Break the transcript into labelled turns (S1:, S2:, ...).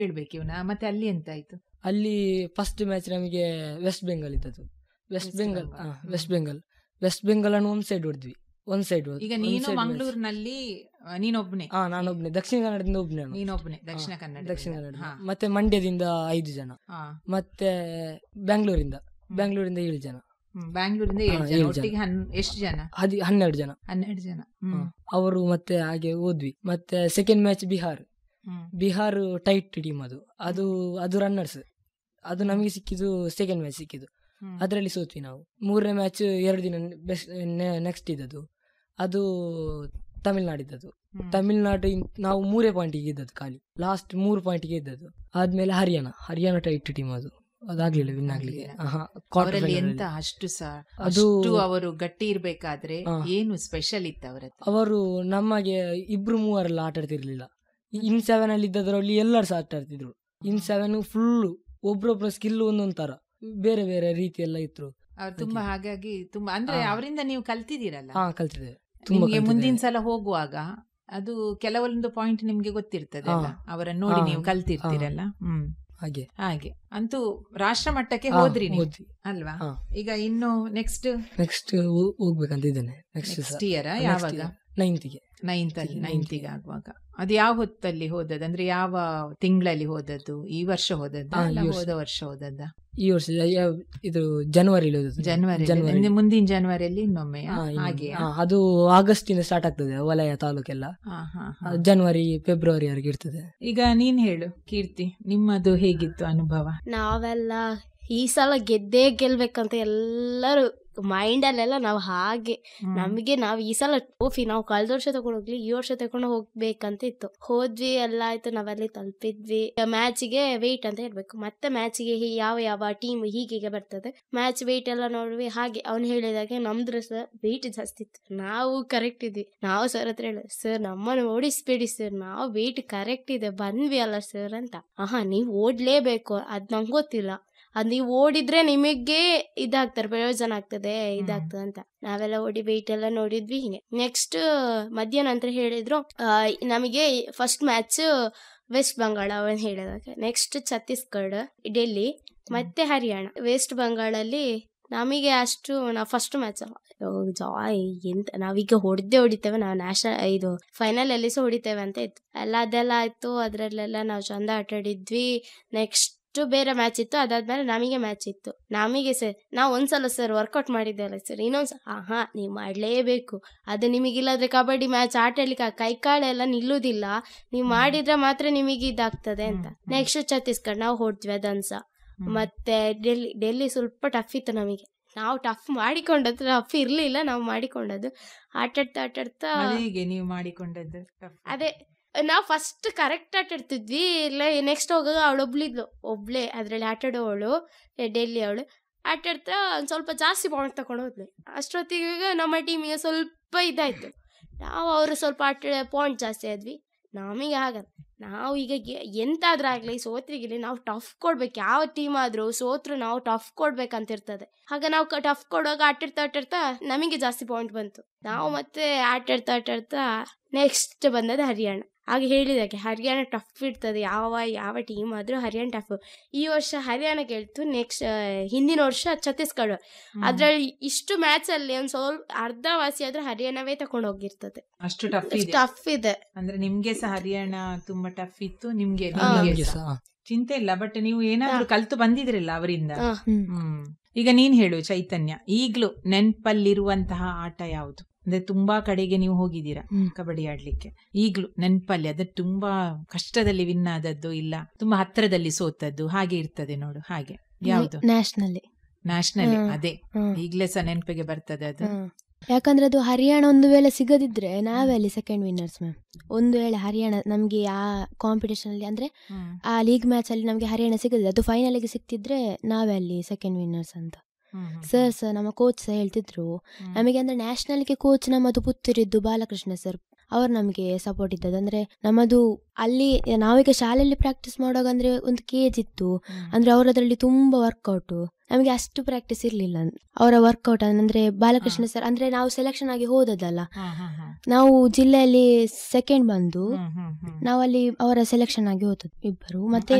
S1: ಹೇಳ್ಬೇಕು ಇವನ ಮತ್ತೆ ಅಲ್ಲಿ ಎಂತ ಆಯ್ತು
S2: ಅಲ್ಲಿ ಫಸ್ಟ್ ಮ್ಯಾಚ್ ನಮಗೆ ವೆಸ್ಟ್ ಬೆಂಗಾಲ್ ಇದ್ದದ್ದು ವೆಸ್ಟ್
S1: West
S2: ಬೆಂಗಾಲ್
S1: Bengal.
S2: ಹಾ, ವೆಸ್ಟ್ ಬೆಂಗಾಲ್ ವೆಸ್ಟ್ ಬೆಂಗಾಲ್ ಅನ್ನು ಒಂದ್ ಸೈಡ್ ಹೊಡೆದ್ವಿ ಒಂದ್ ಸೈಡ್
S1: ಈಗ ನೀನು ಮಂಗಳೂರಿನಲ್ಲಿ ನೀನೊಬ್ನೇ
S2: ಹಾ ನಾನೊಬ್ನೇ ದಕ್ಷಿಣ ಕನ್ನಡದಿಂದ ಒಬ್ನೇ ನಾನು
S1: ನೀನೊಬ್ನೇ ದಕ್ಷಿಣ ಕನ್ನಡ
S2: ದಕ್ಷಿಣ ಕನ್ನಡ ಮತ್ತೆ ಮಂಡ್ಯದಿಂದ ಐದು ಜನ
S1: ಹಾ
S2: ಮತ್ತೆ ಬ್ಯಾಂಗ್ಳೂರಿಂದ ಬ್ಯಾಂಗ್ಳೂರಿಂದ ಏಳು ಜನ
S1: ಹ್ಮ್, ಬ್ಯಾಂಗ್ಳೂರಿಂದ ಏಳು
S2: ಹಾ,
S1: ಜನ
S2: ಏಳು
S1: ಒಟ್ಟಿಗೆ ಹನ್ ಎಷ್ಟು ಜನ
S2: ಹದಿ ಹನ್ನೆರಡು ಜನ
S1: ಹನ್ನೆರಡು ಜನ ಹ್ಮ್
S2: ಅವರು ಮತ್ತೆ ಹಾಗೆ ಹೋದ್ವಿ ಮತ್ತೆ second match Bihar
S1: hmm
S2: Bihar tight team ಅದು ಅದು ಅದು ರನ್ನರ್ಸ್ ಅದು ನಮಗೆ ಸಿಕ್ಕಿದ್ದು ಸೆಕೆಂಡ್ ಮ್ಯಾಚ್ ಸಿಕ್ಕಿದ್ದು
S1: ಹ್ಮ್.
S2: ಅದರಲ್ಲಿ ಸೋತ್ವಿ ನಾವು ಮೂರನೇ ಮ್ಯಾಚ್ ಎರಡು ದಿನ ಬೆಸ್ಟ್ ನೆಕ್ಸ್ಟ್ ಇದ್ದದ್ದು ಅದು ತಮಿಳ್ನಾಡಿದ್ದದು
S1: ಹ್ಮ್.
S2: ತಮಿಳ್ನಾಡು ಇನ್- ನಾವು ಮೂರೇ ಪಾಯಿಂಟಿಗೆ ಇದ್ದದ್ದು ಖಾಲಿ ಲಾಸ್ಟ್ ಮೂರು ಪಾಯಿಂಟಿಗೆ ಇದ್ದದ್ದು ಆದ್ಮೇಲೆ ಹರಿಯಾಣ ಹರಿಯಾಣ ಟೈಟ್ ಟೀಮ್ ಅದು ಅದಾಗ್ಲಿಲ್ಲ ವಿನ್ ಆಗ್ಲಿಕ್ಕೆ
S1: ಆಗ್ಲಿಲ್ಲ.
S2: ಆಹಾ, quarter
S1: ಅವರಲ್ಲಿ
S2: final
S1: ಎಂತ
S2: ಅಲ್ಲಿ.
S1: ಅಷ್ಟು ಸಹ
S2: ಅದು-
S1: ಅಷ್ಟು ಅವರು ಗಟ್ಟಿ ಇರ್ಬೇಕಾದ್ರೆ
S2: ಹಾ.
S1: ಏನು ಸ್ಪೆಷಲ್ ಇತ್ತು ಅವರ
S2: ಅವರು ನಮಗೆ ಇಬ್ರು ಮೂವರೆಲ್ಲ ಆಟ ಆಡ್ತಿರ್ಲಿಲ್ಲ ಇನ್ ಸೆವೆನ್ ಅಲ್ಲಿ ಇದ್ದದ್ರಲ್ಲಿ ಎಲ್ಲರೂ ಸಹ ಆಟ ಆಡ್ತಿದ್ರು ಇನ್ ಸೆವೆನ್ ಫುಲ್ ಒಬ್ರೊಬ್ರ ಸ್ಕಿಲ್ ಒಂದೊಂದ್ ತರ ಬೇರೆ ಬೇರೆ ರೀತಿ ಎಲ್ಲ ಇತ್ತು
S1: ಅವ್ರು ತುಂಬಾ ಹಾಗಾಗಿ ತುಂಬಾ ಅಂದ್ರೆ
S2: ಹಾ.
S1: ಅವರಿಂದ ನೀವು ಕಲ್ತಿದ್ದೀರಲ್ಲ
S2: ಹಾ ಕಲ್ತಿದ್ದೇವೆ ತುಂಬಾ
S1: ನಿಮ್ಗೆ ಮುಂದಿನ
S2: ಕಲ್ತಿದ್ದೇವೆ.
S1: ಸಲ ಹೋಗುವಾಗ ಅದು ಕೆಲವೊಂದು ಪಾಯಿಂಟ್ ನಿಮ್ಗೆ ಗೊತ್ತಿರ್ತದೆ
S2: ಹಾ.
S1: ಅಲ್ಲ ಅವರನ್ನು ನೋಡಿ
S2: ಹಾ.
S1: ನೀವು ಕಲ್ತಿರ್ತೀರಲ್ಲ ಹ್ಮ್
S2: ಹಾಗೆ
S1: ಹಾಗೆ ಅಂತೂ ರಾಷ್ಟ್ರ ಮಟ್ಟಕ್ಕೆ
S2: ಹಾ,
S1: ಹೋದ್ರಿ ನೀವು
S2: ಹೋದ್ವಿ
S1: ಅಲ್ವಾ
S2: ಹಾ.
S1: ಈಗ ಇನ್ನು ನೆಕ್ಸ್ಟ್
S2: ನೆಕ್ಸ್ಟ್ ಹೋಗ್ಬೇಕಂತ ಇದ್ದೇನೆ ನೆಕ್ಸ್ಟ್
S1: ನೆಕ್ಸ್ಟ್ ಇಯರ್ ಯಾವಾಗ
S2: ನೈನ್ತ್ಗೆ
S1: ನೈನ್ತ್ ಅಲ್ಲಿ
S2: Ninth
S1: ನೈನ್ತಿಗೆ ಆಗುವಾಗ ಅದು ಯಾವ ಹೊತ್ತಲ್ಲಿ ಹೋದದ್ದು ಅಂದ್ರೆ ಯಾವ ತಿಂಗಳಲ್ಲಿ ಹೋದದ್ದು ಈ ವರ್ಷ ಹೋದದ್ದ
S2: ಹಾ,
S1: ಅಲ್ಲ
S2: ಈ ವರ್ಷ.
S1: ಹೋದ ವರ್ಷ ಹೋದದ್ದ
S2: ಈ ವರ್ಷ ಯಾವ- ಇದು ಜನವರಿ
S1: ಜನವರಿ
S2: ಜನವರಿ
S1: ಮುಂದಿನ ಜನವರಿಯಲ್ಲಿ ಇನ್ನೊಮ್ಮೆ
S2: ಹಾ, ಇನ್ನು-
S1: ಹಾಗೆ
S2: ಹಾ, ಅದು ಆಗಸ್ಟ್ ಇಂದ ಸ್ಟಾರ್ಟ್ ಆಗ್ತದೆ ವಲಯ ತಾಲೂಕೆಲ್ಲ
S1: ಈಗ
S2: ಜನವರಿ ಫೆಬ್ರವರಿ ವರೆಗೆ ಇರ್ತದೆ
S1: ನೀನ್ ಹೇಳು ಕೀರ್ತಿ ನಿಮ್ಮದು ಹೇಗಿತ್ತು ಅನುಭವ
S3: ನಾವೆಲ್ಲ ಈ ಸಲ ಗೆದ್ದೇ ಗೆಲ್ಬೇಕಂತ ಎಲ್ಲರೂ ಮೈಂಡಲ್ಲೆಲ್ಲ ನಾವು ಹಾಗೆ
S1: ಹ್ಮ್.
S3: ನಮಗೆ ನಾವು ಈ ಸಲ ಟ್ರೋಫಿ ನಾವು ಕಳೆದ ವರ್ಷ ತಗೊಂಡು ಹೋಗ್ಲಿ ಈ ವರ್ಷ ತಗೊಂಡು ಹೋಗ್ಬೇಕಂತ ಇತ್ತು ಹೋದ್ವಿ ಎಲ್ಲ ಆಯ್ತು ನಾವಲ್ಲಿ ತಲುಪಿದ್ವಿ ಮ್ಯಾಚಿಗೆ ವೆಯ್ಟ್ ಅಂತ ಹೇಳ್ಬೇಕು ಮತ್ತೆ ಮ್ಯಾಚಿಗೆ ಯಾವ ಯಾವ ಟೀಮ್ ಹೀಗೆ ಬರ್ತದೆ ಮ್ಯಾಚ್ ವೆಯ್ಟ್ ಎಲ್ಲ ನೋಡ್ವಿ ಹಾಗೆ ಅವ್ನು ಹೇಳಿದಾಗೆ ನಮ್ದ್ರ ಸಹ ವೆಯ್ಟ್ ಜಾಸ್ತಿ ಇತ್ತು ನಾವು ಕರೆಕ್ಟ್ ಇದ್ವಿ ನಾವು ಸರ್ ಹತ್ರ ಹೇಳ ಸರ್ ನಮ್ಮನ್ನು ಓಡಿಸ್ಬೇಡಿ ಸರ್ ನಾವು ವೆಯ್ಟ್ ಕರೆಕ್ಟ್ ಇದೆ ಬಂದ್ವಿ ಅಲ್ಲ ಸರ್ ಅಂತ ಆಹಾ ನೀವು ಓಡ್ಲೇಬೇಕು ಅದ್ ನಂಗೆ ಗೊತ್ತಿಲ್ಲ ಅದ್ ನೀವು ಓಡಿದ್ರೆ ನಿಮಗೆ ಇದಾಗ್ತಾರೆ ಪ್ರಯೋಜನ ಆಗ್ತದೆ ಇದಾಗ್ತದೆ ಅಂತ ನಾವೆಲ್ಲ ಓಡಿ ವೆಯ್ಟ್ ಎಲ್ಲ ನೋಡಿದ್ವಿ ಹಿಂಗೆ ನೆಕ್ಸ್ಟ್ ಮಧ್ಯಾಹ್ನ ನಂತರ ಹೇಳಿದ್ರು ಆ, ನಮಗೆ ಫಸ್ಟ್ ಮ್ಯಾಚ್ ವೆಸ್ಟ್ ಬಂಗಾಳ ಅವನ್ ಹೇಳಿದಾಗ ನೆಕ್ಸ್ಟ್ ಛತ್ತೀಸ್ಗಢ ಡೆಲ್ಲಿ ಮತ್ತೆ ಹರಿಯಾಣ ವೆಸ್ಟ್ ಬಂಗಾಳಲ್ಲಿ ನಮಗೆ ಅಷ್ಟು ನಾವು ಫಸ್ಟ್ ಮ್ಯಾಚ್ ಜಾಯ್ ಎಂತ ನಾವೀಗ ಹೊಡೆದೇ ಹೊಡಿತೇವೆ ನಾವು ನ್ಯಾಷನಲ್ ಇದು ಫೈನಲ್ ಅಲ್ಲಿ ಸಹ ಹೊಡಿತೇವೆ ಅಂತ ಇತ್ತು ಎಲ್ಲ ಅದೆಲ್ಲ ಆಯ್ತು ಅದ್ರಲ್ಲೆಲ್ಲ ನಾವು ಚಂದ ಆಟ ಆಡಿದ್ವಿ ನೆಕ್ಸ್ಟ್ ಬೇರೆ ಮ್ಯಾಚ್ ಇತ್ತು ಅದಾದ್ಮೇಲೆ ನಮಗೆ ಮ್ಯಾಚ್ ಇತ್ತು ನಮಗೆ ಸರ್ ನಾವು ಒಂದ್ಸಲ ಸರ್ ವರ್ಕೌಟ್ ಮಾಡಿದ್ದೇವಲ್ಲ ಸರ್ ಇನ್ನೊಂದ್ಸಲ ಹಾ ನೀವು ಮಾಡ್ಲೇಬೇಕು ಅದು ನಿಮಗಿಲ್ಲಾದ್ರೆ ಕಬಡ್ಡಿ ಮ್ಯಾಚ್ ಆಟ ಆಡ್ಲಿಕ್ಕೆ ಆ ಕೈ ಕಾಲೆಲ್ಲ ನಿಲ್ಲುವುದಿಲ್ಲ ನೀವು ಮಾಡಿದ್ರೆ ಮಾತ್ರ ನಿಮಗೆ ಇದಾಗ್ತದೆ ಅಂತ
S1: ಹ್ಮ್, ಹ್ಮ್.
S3: ನೆಕ್ಸ್ಟ್ ಛತ್ತೀಸ್ಗಢ ನಾವು ಹೊಡ್ದ್ವಿ ಅದನ್ಸ
S1: ಹ್ಮ್.
S3: ಮತ್ತೆ ಡೆಲ್ಲಿ ಡೆಲ್ಲಿ ಸ್ವಲ್ಪ ಟಫ್ ಇತ್ತು ನಮಗೆ ನಾವು ಟಫ್ ಮಾಡಿಕೊಂಡದ್ದು ಟಫ್ ಇರ್ಲಿಲ್ಲ ನಾವು ಮಾಡಿಕೊಂಡದ್ದು ಆಟಾಡ್ತಾ ಆಟಾಡ್ತಾ
S1: ಅದು ಹೇಗೆ ನೀವು ಮಾಡಿಕೊಂಡದ್ದು tough?
S3: ಅದೇ ನಾವು ಫಸ್ಟ್ ಕರೆಕ್ಟ್ ಆಟ ಆಡ್ತಿದ್ವಿ ಇಲ್ಲ ನೆಕ್ಸ್ಟ್ ಹೋಗುವಾಗ ಅವಳು ಒಬ್ಳಿದ್ಲು ಒಬ್ಳೆ ಅದ್ರಲ್ಲಿ ಆಟ ಆಡೋವಳು ಡೆಲ್ಲಿ ಅವಳು ಆಟ ಆಡ್ತಾ ಒಂದ್ ಸ್ವಲ್ಪ ಜಾಸ್ತಿ ಪಾಯಿಂಟ್ ತಗೊಂಡು ಹೋದ್ಲು ಅಷ್ಟೊತ್ತಿಗೆ ನಮ್ಮ ಟೀಮಿಗೆ ಸ್ವಲ್ಪ ಇದಾಯ್ತು ನಾವು ಅವರು ಸ್ವಲ್ಪ ಆಟ ಪಾಯಿಂಟ್ ಜಾಸ್ತಿ ಆದ್ವಿ ನಮಗೆ ಆಗಲ್ಲ ನಾವು ಈಗ ಗೆ- ಎಂತಾದ್ರೂ ಆಗ್ಲಿ ಸೋತ್ರಿಗಿಲಿ ನಾವು ಟಫ್ ಕೊಡ್ಬೇಕು ಯಾವ ಟೀಮ್ ಆದ್ರೂ ಸೋತ್ರು ನಾವು ಟಫ್ ಕೊಡ್ಬೇಕಂತ ಇರ್ತದೆ ಆಗ ನಾವು ಟಫ್ ಕೊಡುವಾಗ ಆಟಿರ್ತಾ ಆಟಿರ್ತಾ ನಮಗೆ ಜಾಸ್ತಿ ಪಾಯಿಂಟ್ ಬಂತು ನಾವು ಮತ್ತೆ ಆಟಾಡ್ತಾ ಆಟಾಡ್ತಾ ನೆಕ್ಸ್ಟ್ ಬಂದದ್ದು ಹರಿಯಾಣ ಆಗ ಹೇಳಿದಾಗೆ ಹರಿಯಾಣ ಟಫ್ ಇರ್ತದೆ ಯಾವ ಯಾವ ಟೀಮ್ ಆದ್ರೂ ಹರಿಯಾಣ ಟಫ್ ಈ ವರ್ಷ ಹರಿಯಾಣ ಗೆಲ್ತು ನೆಕ್ಸ್ಟ್ ಹಿಂದಿನ ವರ್ಷ ಛತ್ತೀಸ್ಗಢ
S1: ಹ್ಮ್.
S3: ಅದ್ರಲ್ಲಿ ಇಷ್ಟು ಮ್ಯಾಚ್ ಅಲ್ಲಿ ಒಂದ್ ಸ್ವಲ್ಪ ಅರ್ಧ ವಾಸಿ ಆದ್ರೂ ಹರಿಯಾಣವೇ ತಗೊಂಡ್ ಹೋಗಿರ್ತದೆ
S1: ಅಷ್ಟು ಟಫ್ ಇದೆ
S3: ಟಫ್ ಇದೆ
S1: ಅಂದ್ರೆ ನಿಮ್ಗೆ ಸಹ ಹರಿಯಾಣ ತುಂಬಾ ಟಫ್ ಇತ್ತು ನಿಮ್ಗೆ
S3: ಹಾ.
S1: ನಿಮ್ಗೆ
S2: ನಮ್ಗೆ
S1: ಸಹ.
S2: ಸಹ
S1: ಚಿಂತೆ ಇಲ್ಲ ಬಟ್ ನೀವು ಏನಾದ್ರೂ ಕಲ್ತು ಬಂದಿದ್ರಲ್ಲ ಅವರಿಂದ
S3: ಹಾ.
S1: ಹ್ಮ್ ಈಗ ನೀನ್ ಹೇಳು ಚೈತನ್ಯ ಈಗ್ಲೂ ನೆನ್ಪಲ್ಲಿರುವಂತಹ ಆಟ ಯಾವುದು ಅಂದ್ರೆ ತುಂಬಾ ಕಡೆಗೆ ನೀವು ಹೋಗಿದ್ದೀರಾ
S4: ಹ್ಮ್.
S1: ಕಬಡ್ಡಿ ಆಡ್ಲಿಕ್ಕೆ ಈಗ್ಲೂ ನೆನ್ಪಲ್ಲಿ ಅದು ತುಂಬಾ ಕಷ್ಟದಲ್ಲಿ ವಿನ್ ಆದದ್ದು ಇಲ್ಲ ತುಂಬಾ ಹತ್ರದಲ್ಲಿ ಸೋತದ್ದು ಹಾಗೆ ಇರ್ತದೆ ನೋಡು ಹಾಗೆ ಯಾವುದು
S4: ನ್ಯಾಷನಲ್ಲಿ
S1: ನ್ಯಾಷನಲ್
S4: ಹ್ಮ್.
S1: ಅದೇ
S4: ಹ್ಮ್.
S1: ಈಗ್ಲೇ ಸಹ ನೆನಪಿಗೆ ಬರ್ತದೆ ಅದು
S4: ಹ್ಮ್. ಯಾಕಂದ್ರೆ ಅದು ಹರಿಯಾಣ ಒಂದು ವೇಳೆ ಸಿಗದಿದ್ರೆ ನಾವೇ ಅಲ್ಲಿ ಸೆಕೆಂಡ್ ವಿನ್ನರ್ಸ್ ಮ್ಯಾಮ್ ಒಂದು ವೇಳೆ ಹರಿಯಾಣ ನಮಗೆ ಆ ಕಾಂಪಿಟೇಷನ್ ಅಲ್ಲಿ ಅಂದ್ರೆ
S1: ಹ್ಮ್.
S4: ಆ ಲೀಗ್ ಮ್ಯಾಚ್ ಅಲ್ಲಿ ನಮಗೆ ಹರಿಯಾಣ ಸಿಗದಿಲ್ಲ ಅದು ಫೈನಲ್ಗೆ ಸಿಕ್ತಿದ್ರೆ ನಾವೇ ಅಲ್ಲಿ ಸೆಕೆಂಡ್ ವಿನ್ನರ್ಸ್ ಅಂತ
S1: ಹ್ಮ್, ಹ್ಮ್,
S4: ಸರ್
S1: ಹ್ಮ್.
S4: ಸರ್ ನಮ್ಮ ಕೋಚ್ ಸಹ ಹೇಳ್ತಿದ್ರು
S1: ಹ್ಮ್.
S4: ನಮಗೆ ಅಂದ್ರೆ ನ್ಯಾಷನಲ್ಗೆ ಕೋಚ್ ನಮ್ಮದು ಪುತ್ತೂರಿದ್ದು ಬಾಲಕೃಷ್ಣ ಸರ್ ಅವ್ರು ನಮಗೆ ಸಪೋರ್ಟ್ ಇದ್ದದ್ದು ಅಂದ್ರೆ ನಮ್ಮದು ಅಲ್ಲಿ ನಾವೀಗ ಶಾಲೆಯಲ್ಲಿ ಪ್ರಾಕ್ಟೀಸ್ ಮಾಡುವಾಗ ಅಂದ್ರೆ ಒಂದು ಕೇಜ್ ಇತ್ತು ಅಂದ್ರೆ ಅವರದ್ರಲ್ಲಿ ತುಂಬಾ ವರ್ಕೌಟ್ ನಮಗೆ ಅಷ್ಟು ಪ್ರಾಕ್ಟೀಸ್ ಇರ್ಲಿಲ್ಲ ಅವರ ವರ್ಕೌಟ್ ಅಂದ್ರೆ ಬಾಲಕೃಷ್ಣ ಸರ್ ಅಂದ್ರೆ ನಾವು ಸೆಲೆಕ್ಷನ್ ಆಗಿ ಹೋದದಲ್ಲ
S1: ಹಾ, ಹಾ, ಹಾ.
S4: ನಾವು ಜಿಲ್ಲೆಯಲ್ಲಿ ಸೆಕೆಂಡ್ ಬಂದು
S1: ಹ್ಮ್, ಹ್ಮ್, ಹ್ಮ್.
S4: ನಾವಲ್ಲಿ ಅವರ ಸೆಲೆಕ್ಷನ್ ಆಗಿ ಹೋದದ್ದು ಇಬ್ಬರು ಮತ್ತೆ